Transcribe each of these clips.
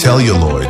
celluloid.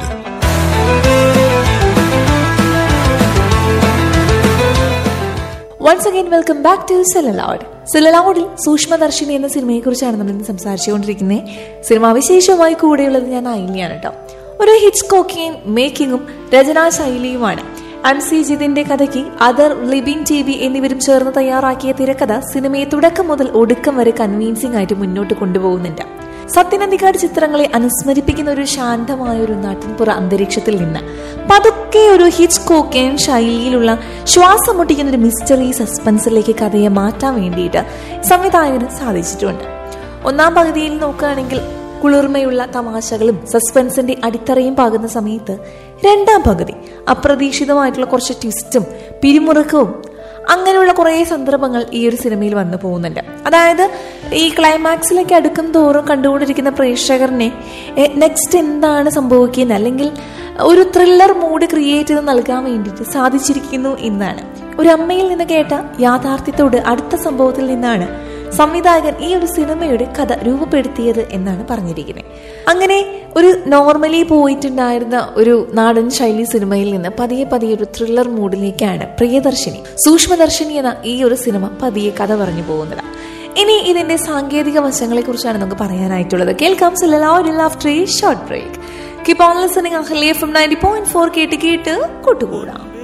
Once again welcome back to celluloid സെലലോഡിൽ സൂക്ഷ്മദർശിനി എന്ന സിനിമയെ കുറിച്ചാണ് നമ്മൾ ഇന്ന് സംസാരിച്ചുകൊണ്ടിരിക്കുന്നത് സിനിമാ വിശേഷമായി കൂടെയുള്ളത് ഞാൻ ഐലിയാണ് കേട്ടോ ഒരു ഹിറ്റ്സ് കോക്കിയും മേക്കിങ്ങും രചനാ ശൈലിയുമാണ് അൻസി ജിതിന്റെ കഥയ്ക്ക് അതർ ലിവിംഗ് ടി വി എന്നിവരും ചേർന്ന് തയ്യാറാക്കിയ തിരക്കഥ സിനിമയെ തുടക്കം മുതൽ ഒടുക്കം വരെ കൺവീൻസിംഗ് ആയിട്ട് മുന്നോട്ട് കൊണ്ടുപോകുന്നുണ്ട് സത്യനന്ദിക്കാട് ചിത്രങ്ങളെ അനുസ്മരിപ്പിക്കുന്ന ഒരു ശാന്തമായ ഒരു നാട്ടിൻപുറ അന്തരീക്ഷത്തിൽ നിന്ന് പതുക്കെ ഒരു ഹിച്ച് കോക്കേൻ ശൈലിയിലുള്ള ശ്വാസം മുട്ടിക്കുന്ന ഒരു മിസ്റ്ററി സസ്പെൻസിലേക്ക് കഥയെ മാറ്റാൻ വേണ്ടിയിട്ട് സംവിധായകന് സാധിച്ചിട്ടുണ്ട് ഒന്നാം പകുതിയിൽ നോക്കുകയാണെങ്കിൽ കുളിർമയുള്ള തമാശകളും സസ്പെൻസിന്റെ അടിത്തറയും പാകുന്ന സമയത്ത് രണ്ടാം പകുതി അപ്രതീക്ഷിതമായിട്ടുള്ള കുറച്ച് ട്വിസ്റ്റും പിരിമുറുക്കവും അങ്ങനെയുള്ള കുറേ സന്ദർഭങ്ങൾ ഈ ഒരു സിനിമയിൽ വന്നു പോകുന്നുണ്ട് അതായത് ഈ ക്ലൈമാക്സിലേക്ക് അടുക്കും തോറും കണ്ടുകൊണ്ടിരിക്കുന്ന പ്രേക്ഷകറിനെ നെക്സ്റ്റ് എന്താണ് സംഭവിക്കുന്നത് അല്ലെങ്കിൽ ഒരു ത്രില്ലർ മൂഡ് ക്രിയേറ്റ് ചെയ്ത് നൽകാൻ വേണ്ടിയിട്ട് സാധിച്ചിരിക്കുന്നു എന്നാണ് ഒരു അമ്മയിൽ നിന്ന് കേട്ട യാഥാർത്ഥ്യത്തോട് അടുത്ത സംഭവത്തിൽ നിന്നാണ് സംവിധായകൻ ഈ ഒരു സിനിമയുടെ കഥ രൂപപ്പെടുത്തിയത് എന്നാണ് പറഞ്ഞിരിക്കുന്നത് അങ്ങനെ ഒരു നോർമലി പോയിട്ടുണ്ടായിരുന്ന ഒരു നാടൻ ശൈലി സിനിമയിൽ നിന്ന് പതിയെ പതിയെ ഒരു ത്രില്ലർ മൂഡിലേക്കാണ് പ്രിയദർശിനി സൂക്ഷ്മദർശിനി എന്ന ഈ ഒരു സിനിമ പതിയെ കഥ പറഞ്ഞു പോകുന്നത് ഇനി ഇതിന്റെ സാങ്കേതിക വശങ്ങളെ കുറിച്ചാണ് നമുക്ക് പറയാനായിട്ടുള്ളത് കേൾക്കാം after short break keep on listening Ahliya from ninety point four കേട്ട് കേട്ട് കൂട്ടുകൂടാം